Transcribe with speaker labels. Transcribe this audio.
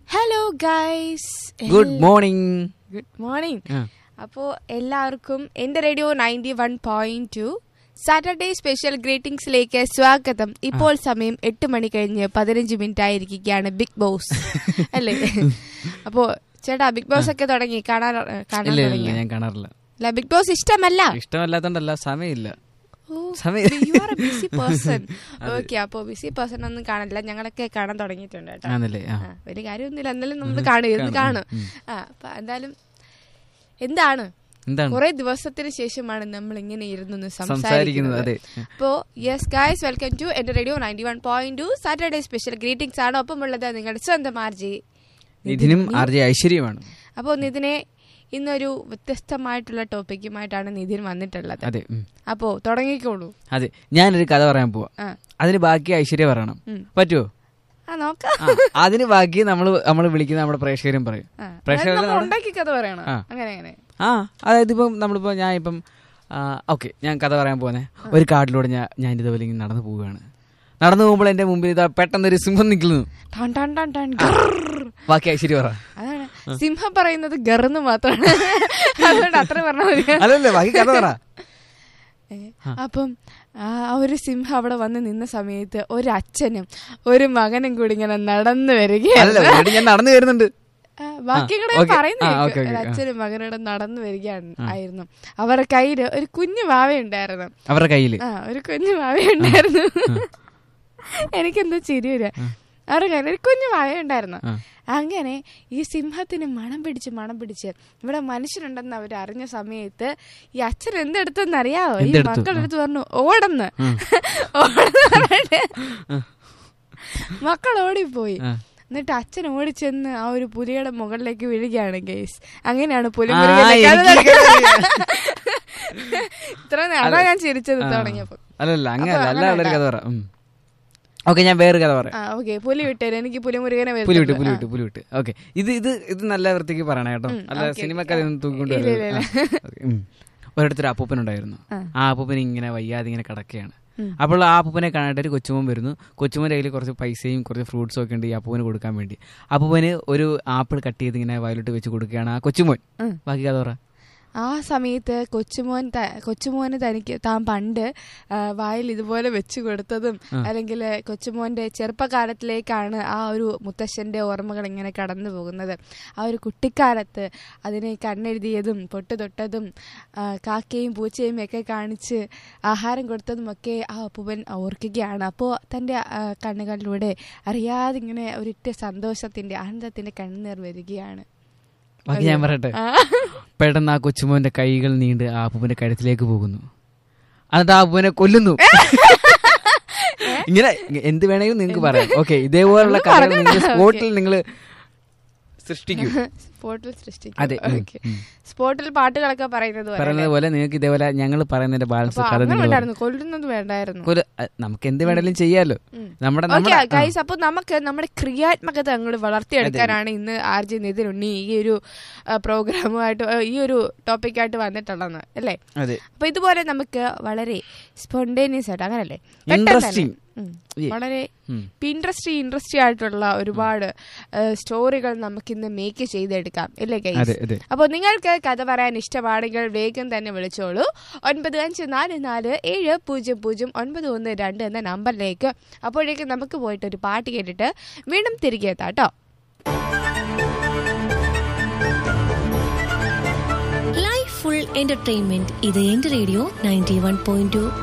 Speaker 1: Hello guys
Speaker 2: good morning
Speaker 1: good morning അപ്പോൾ എല്ലാവർക്കും എൻ്റെ radio ninety one point two Saturday special ഗ്രീറ്റിംഗ്സിലേക്ക് സ്വാഗതം ഇപ്പോൾ സമയം എട്ട് മണി കഴിഞ്ഞ് പതിനഞ്ച് മിനിറ്റ് ആയിരിക്കുകയാണ് ബിഗ് ബോസ് അല്ലേ അപ്പോൾ ചേട്ടാ ബിഗ് ബോസ് ഒക്കെ തുടങ്ങി കാണാൻ കാണാൻ
Speaker 2: ഇല്ല ഇല്ല
Speaker 1: തുടങ്ങി
Speaker 2: ഞാൻ കാണാറില്ല
Speaker 1: അല്ല ബിഗ് ബോസ് ഇഷ്ടമല്ല
Speaker 2: ഇഷ്ടമല്ലാത്തോണ്ടല്ല സമയമില്ല സമയം-
Speaker 1: ബിസി പേഴ്സൺ ഓക്കെ അപ്പോൾ ബിസി പേഴ്സൺ ഒന്നും കാണില്ല ഞങ്ങളൊക്കെ കാണാൻ തുടങ്ങിയിട്ടുണ്ട് കേട്ടോ
Speaker 2: ആണല്ലേ ആ
Speaker 1: ആ, വലിയ കാര്യമൊന്നുമില്ല എന്നാലും നമ്മൾ കാണും ഇരുന്ന് കാണും ആ അപ്പൊ എന്തായാലും എന്താണ്
Speaker 2: എന്താണ്
Speaker 1: കുറെ ദിവസത്തിന് ശേഷമാണ് നമ്മൾ ഇങ്ങനെ ഇരുന്ന്
Speaker 2: സംസാരിക്കുന്നത് അതെ
Speaker 1: അപ്പോ യെസ് ഗായ്സ് വെൽക്കം ടു എന്റെ radio ninety one point two Saturday special greetings ആണ് ഒപ്പം ഉള്ളത് നിങ്ങളുടെ സ്വന്തം ആർജി
Speaker 2: ഇതിനും ആർ ജെ ഐശ്വര്യമാണ്
Speaker 1: അപ്പോൾ നിതിനെ ഇന്നൊരു വ്യത്യസ്തമായിട്ടുള്ള ടോപ്പിക്കുമായിട്ടാണ് നിതിൻ വന്നിട്ടുള്ളത്
Speaker 2: അതെ ഉം.
Speaker 1: അപ്പോ തുടങ്ങിക്കോളൂ
Speaker 2: അതെ ഞാനൊരു കഥ പറയാൻ പോവാ
Speaker 1: ആ
Speaker 2: അതിന് ബാക്കി ഐശ്വര്യ പറയണം
Speaker 1: ഉം.
Speaker 2: പറ്റുമോ
Speaker 1: ആ നോക്കാം
Speaker 2: ആ, അതിന് ബാക്കി നമ്മൾ നമ്മൾ വിളിക്കുന്ന നമ്മുടെ പ്രേക്ഷകരും പറയും
Speaker 1: ആ,
Speaker 2: പ്രേക്ഷകർ
Speaker 1: അതായത് നമ്മൾ ഉണ്ടാക്കി കഥ പറയണം
Speaker 2: ആ.
Speaker 1: അങ്ങനെ അങ്ങനെ
Speaker 2: ആ അതായത് ഇപ്പം നമ്മളിപ്പോ ഞാൻ ഇപ്പം ഓക്കെ ഞാൻ കഥ പറയാൻ പോകുന്നേ ഒരു കാട്ടിലൂടെ ഞാൻ ഞാൻ ഇതുപോലെ ഇങ്ങനെ നടന്നു പോവുകയാണ് നടന്നു പോകുമ്പോൾ എന്റെ മുമ്പിൽ ഇതാ പെട്ടെന്ന് ഒരു സിംഹം നിൽക്കുന്നു
Speaker 1: ടൺ ടൺ ടൺ ടൺ ഗർർ.
Speaker 2: ബാക്കി ഐശ്വര്യ പറ
Speaker 1: അതാണ് സിംഹം പറയുന്നത് ഗർന്ന് മാത്രമാണ് അതുകൊണ്ട് അത്ര പറഞ്ഞാൽ മതി
Speaker 2: അല്ലല്ലേ ബാക്കി കഥ പറ
Speaker 1: ഏ, അപ്പം ആ ഒരു സിംഹം അവിടെ വന്ന് നിന്ന സമയത്ത് ഒരു അച്ഛനും ഒരു മകനും കൂടി ഇങ്ങനെ നടന്നു വരികയാണ്
Speaker 2: അല്ലല്ല ഓൾറെഡി ഞാൻ നടന്നു വരുന്നുണ്ട്
Speaker 1: ആ, ബാക്കി കൂടെ
Speaker 2: ആ, ഓക്കേ.
Speaker 1: പറയുന്ന
Speaker 2: ആ,
Speaker 1: കേൾക്ക്.
Speaker 2: ഓക്കേ, ഓക്കേ,
Speaker 1: ഒരു
Speaker 2: ആ.
Speaker 1: അച്ഛനും മകനോട് നടന്നു വരികയാണ് ആയിരുന്നു അവരുടെ കയ്യില് ഒരു കുഞ്ഞു വാവയുണ്ടായിരുന്നു
Speaker 2: അവരുടെ കയ്യില്
Speaker 1: ആ ഒരു കുഞ്ഞു വാവയുണ്ടായിരുന്നു എനിക്കെന്തോ ചിരി വരിക അവരുടെ കയ്യിൽ ഒരു കുഞ്ഞു വാവയുണ്ടായിരുന്നു
Speaker 2: ആ.
Speaker 1: അങ്ങനെ ഈ സിംഹത്തിന് മണം പിടിച്ച് മണം പിടിച്ച് ഇവിടെ മനുഷ്യനുണ്ടെന്ന് അവർ അറിഞ്ഞ സമയത്ത് ഈ അച്ഛൻ എന്തെടുത്തെന്ന് അറിയാവോ ഈ
Speaker 2: എന്തെടുത്തു?
Speaker 1: മക്കളെടുത്ത് പറഞ്ഞു ഓടന്ന് ഓടെന്ന് പറഞ്ഞിട്ട് മക്കൾ ഓടിപ്പോയി
Speaker 2: ആ.
Speaker 1: എന്നിട്ട് അച്ഛൻ ഓടിച്ചെന്ന് ആ ഒരു പുലിയുടെ മുകളിലേക്ക് വീഴുകയാണ് ഗേസ് അങ്ങനെയാണ് പുലി
Speaker 2: ആ,
Speaker 1: മുരുകന്റെ കഥ
Speaker 2: എനിക്ക്
Speaker 1: തുടങ്ങുന്നത്. ഇത്ര നേ- അതാ ഞാൻ ചിരിച്ചത് തുടങ്ങിയപ്പോ
Speaker 2: അല്ലല്ല അങ്ങനെ
Speaker 1: അപ്പൊ
Speaker 2: അല്ല
Speaker 1: അങ്ങനെ
Speaker 2: ഉള്ളൊരു കഥ പറ ഓക്കെ ഞാൻ വേറൊരു കഥ പറയാം
Speaker 1: ആ ഓക്കെ പുലി വിട്ടേര് എനിക്ക് പുലി മുരുകനെ
Speaker 2: പുലി വിട്ട്
Speaker 1: വരുന്നുണ്ട്.
Speaker 2: പുലി
Speaker 1: ആ.
Speaker 2: വിട്ട് പുലി വിട്ട് ഓക്കെ ഇത് ഇത് ഇത് നല്ല വൃത്തിക്ക് പറയണേ കേട്ടോ
Speaker 1: ഉം,
Speaker 2: അല്ല
Speaker 1: ഓക്കേ,
Speaker 2: സിനിമ
Speaker 1: ഓക്കേ.
Speaker 2: കഥ ഒന്നും തൂക്കിക്കൊണ്ട്
Speaker 1: ഇല്ല, ഇല്ല,
Speaker 2: വരരുത്. ആ, ഓക്കേ, ഉം. ഒരിടത്തൊരു അപ്പൂപ്പൻ ഉണ്ടായിരുന്നു
Speaker 1: ആ.
Speaker 2: ആ അപ്പൂപ്പൻ ഇങ്ങനെ വയ്യാതെ ഇങ്ങനെ കിടക്കുകയാണ്
Speaker 1: ഉം.
Speaker 2: അപ്പോൾ ആ അപ്പൂപ്പനെ കാണാനായിട്ട് ഒരു കൊച്ചുമോൻ വരുന്നു കൊച്ചുമോൻ്റെ കയ്യിൽ കുറച്ച് പൈസയും കുറച്ച് ഫ്രൂട്ട്സും ഒക്കെ ഉണ്ട് ഈ അപ്പൂപ്പന് കൊടുക്കാൻ വേണ്ടി അപ്പൂപ്പന് ഒരു ആപ്പിൾ കട്ട് ചെയ്ത് ഇങ്ങനെ വയലോട്ട് വെച്ച് കൊടുക്കുകയാണ് ആ കൊച്ചുമോൻ
Speaker 1: ഉം.
Speaker 2: ബാക്കി കഥ പറ
Speaker 1: ആ സമയത്ത് കൊച്ചുമോൻ ത- കൊച്ചുമോന് തനിക്ക് താൻ പണ്ട് ആ, വായിൽ ഇതുപോലെ വെച്ചു കൊടുത്തതും അല്ലെങ്കിൽ കൊച്ചുമോന്റെ ചെറുപ്പകാലത്തിലേക്കാണ് ആ ഒരു മുത്തശ്ശന്റെ ഓർമ്മകൾ ഇങ്ങനെ കടന്നു പോകുന്നത് ആ ഒരു കുട്ടിക്കാലത്ത് അതിനെ കണ്ണെഴുതിയതും പൊട്ട് തൊട്ടതും ആ, കാക്കയും പൂച്ചയും ഒക്കെ കാണിച്ച് ആഹാരം കൊടുത്തതും ഒക്കെ ആ അപ്പൂപ്പൻ ഓർക്കുകയാണ് അപ്പോൾ തൻ്റെ ആ, കണ്ണുകളിലൂടെ അറിയാതെ ഇങ്ങനെ ഒരിറ്റ സന്തോഷത്തിന്റെ ആനന്ദത്തിന്റെ കണ്ണുനീർ വരികയാണ്
Speaker 2: ബാക്കി ഞാൻ പറയട്ടെ
Speaker 1: ആ.
Speaker 2: പെട്ടെന്ന് ആ കൊച്ചുമോന്റെ കൈകൾ നീണ്ട് ആ അപ്പൂപ്പന്റെ കഴുത്തിലേക്ക് പോകുന്നു എന്നിട്ട് ആ അപ്പൂപ്പനെ കൊല്ലുന്നു ഇങ്ങനെ എന്ത് വേണമെങ്കിലും നിങ്ങൾക്ക് പറയാം ഓക്കെ ഇതേപോലുള്ള
Speaker 1: ഒന്ന്
Speaker 2: കഥകൾ
Speaker 1: പറഞ്ഞോ.
Speaker 2: നിങ്ങൾ സ്പോട്ടിൽ നിങ്ങൾ സൃഷ്ടിക്കും
Speaker 1: സ്പോട്ടിൽ സൃഷ്ടിക്കും
Speaker 2: അതെ ഉം,
Speaker 1: ഓക്കെ
Speaker 2: ഉം.
Speaker 1: സ്പോട്ടിൽ പാട്ടുകളൊക്കെ പറയുന്നത് പോലെ
Speaker 2: പറയുന്നത് പോലെ നിങ്ങൾക്ക് ഇതേപോലെ ഞങ്ങൾ പറയുന്നതിന്റെ ബാലൻസ്
Speaker 1: അപ്പൊ
Speaker 2: കഥ
Speaker 1: അങ്ങനെ
Speaker 2: നിങ്ങൾ
Speaker 1: വേണ്ടായിരുന്നു കൊല്ലുന്നത് വേണ്ടായിരുന്നു
Speaker 2: കൊല- അഹ് നമുക്ക് എന്ത് വേണേലും ചെയ്യാലോ നമ്മുടെ
Speaker 1: ഓക്കെ
Speaker 2: നമ്മുടെ
Speaker 1: ഗൈസ് അപ്പൊ നമുക്ക് നമ്മുടെ ക്രിയാത്മകത അങ്ങോട്ട് വളർത്തിയെടുക്കാനാണ് ഇന്ന് ആർ ജെ നിതിൻ ഉണ്ണി ഈ ഒരു പ്രോഗ്രാമുമായിട്ട് ഈ ഒരു ടോപ്പിക്കായിട്ട് വന്നിട്ടുള്ളത് അല്ലേ
Speaker 2: അതെ
Speaker 1: അപ്പൊ ഇതുപോലെ നമുക്ക് വളരെ സ്പോണ്ടേനിയസ് ആയിട്ട് അങ്ങനല്ലേ പെട്ടെന്ന് തന്നെ.
Speaker 2: Interesting.
Speaker 1: ഉം.
Speaker 2: Yeah.
Speaker 1: വളരെ
Speaker 2: ഉം.
Speaker 1: ഇൻട്രസ്റ്റി ഇൻട്രസ്റ്റി ആയിട്ടുള്ള ഒരുപാട് സ്റ്റോറികൾ നമുക്കിന്ന് മേക്ക് ചെയ്തെടുക്കാം ഇല്ലേ
Speaker 2: അതെ
Speaker 1: ഗൈസ്
Speaker 2: അതെ
Speaker 1: അപ്പോൾ നിങ്ങൾക്ക് കഥ പറയാൻ ഇഷ്ടമാണെങ്കിൽ വേഗം തന്നെ വിളിച്ചോളൂ ഒൻപത് അഞ്ച് നാല് നാല് ഏഴ് പൂജ്യം പൂജ്യം ഒൻപത് ഒന്ന് രണ്ട് എന്ന നമ്പറിലേക്ക് അപ്പോഴേക്ക് നമുക്ക് പോയിട്ട് ഒരു പാട്ട് കേട്ടിട്ട് വീണ്ടും തിരികെ എത്താം കേട്ടോ
Speaker 3: ലൈഫ് ഫുൾ എന്റർടൈൻമെന്റ് ഇത് എന്റെ radio ninety one point to